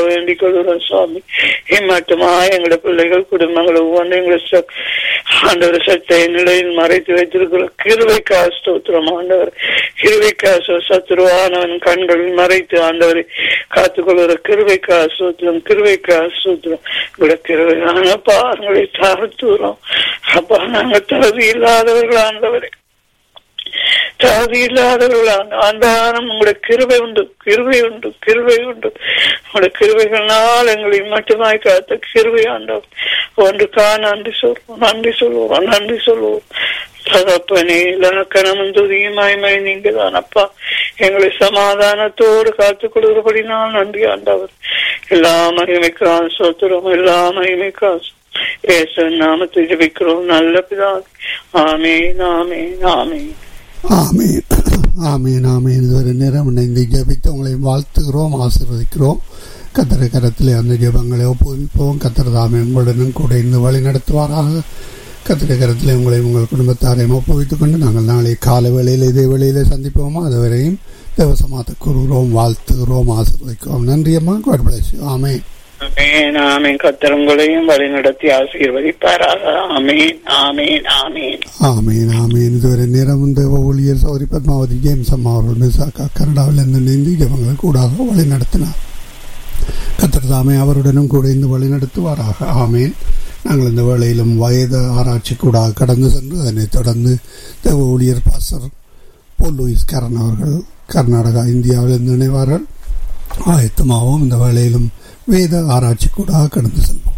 வேண்டிக் கொள்கிறோம் சுவாமி இம்மட்டுமா எங்களுடைய பிள்ளைகள் குடும்பங்கள் ஒவ்வொன்றும் எங்களை ச- ஆண்டவர் சட்டை நிலையில் மறைத்து வைத்திருக்கிற கிருவைக்கா ஸ்தோத்திரம் ஆண்டவர் கிருவைக்கா சத்துருவானவன் கண்களில் மறைத்து ஆண்டவரை காத்துக்கொள்கிற கிருவைக்கா ஸ்தோத்திரம் கிருவைக்கா ஸ்தோத்திரம் உங்களுடைய கிருவையானப்பா உங்களை தாழ்த்துறோம் அப்பா நாங்கள் தகுதி இல்லாதவர்கள் ஆண்டவரை தகுதி இல்லாதவர்களான ஆண்டாரம் உங்களுடைய கிருபை உண்டு கிருபை உண்டு கிருபை உண்டு உங்களுடைய கிருபைகளால் எங்களை மட்டுமாய் காத்த கிருபை ஆண்டவர் ஒன்றுக்கா நன்றி சொல்வோம் நன்றி சொல்லுவோம் நன்றி சொல்லுவோம் தகப்பனே இலக்கணமும் துதியும் மகிமை நீங்க தானப்பா எங்களை சமாதானத்தோடு காத்துக் கொடுக்கிறபடி நான் நன்றி ஆண்டவர் எல்லா மகிமைக்கான் சோத்திரம் எல்லா மகிமைக்கான் ஏசு நாமத்தை ஜெபிக்கிறோம் நல்ல பிதா ஆமேன் ஆமேன் ஆமேன் ஆமீன் ஆமீன் ஆமீன் இதுவரை நேரம் இணைந்து ஜெபித்து உங்களை வாழ்த்துகிறோம் ஆசீர்வதிக்கிறோம் கத்தரை கரத்திலே அந்த ஜெபங்களை ஒப்புவிப்போம் கத்தர் தாமே உங்களுடனும் கூட இருந்து வழி நடத்துவாராக கத்திரை கரத்திலே உங்களை உங்கள் குடும்பத்தாரையும் ஒப்புவித்துக் கொண்டு நாங்கள் நாளை கால வேளையில் இதே வேளையிலே சந்திப்போமா அதுவரையும் தேவசமாத்த கூறுகிறோம் வாழ்த்துகிறோம் ஆசீர்வதிக்கிறோம் நன்றி அம்மா God bless you. ஆமென் ஆமேன் ஆமேன் கத்தர் உங்களையும் வழி நடத்தி ஆசீர்வதிப்பாராக ஆமேன் ஆமேன் ஆமேன் ஆமீன் ஆமீன் இதுவரை நேரம் தேவ ஊழியர் சௌரி பத்மாவதி ஜேம்ஸ் அம்மா அவர்கள் மிசாக்கா கனடாவில் இருந்து நீந்தி ஜபங்கள் கூடாக வழி நடத்தினார் கத்தர் தாமே அவருடனும் கூட இந்த வழி நடத்துவாராக ஆமீன் நாங்கள் இந்த வேளையிலும் வயது ஆராய்ச்சி கூடாக கடந்து சென்று அதனைத் தொடர்ந்து தேவ ஊழியர் பாசர் போல் லூயிஸ் கரண் அவர்கள் கர்நாடகா இந்தியாவிலிருந்து இணைவார்கள் ஆயத்தமாகவும் இந்த வேளையிலும் வேத ஆராய்ச்சி கூடாக கடந்து செல்வோம்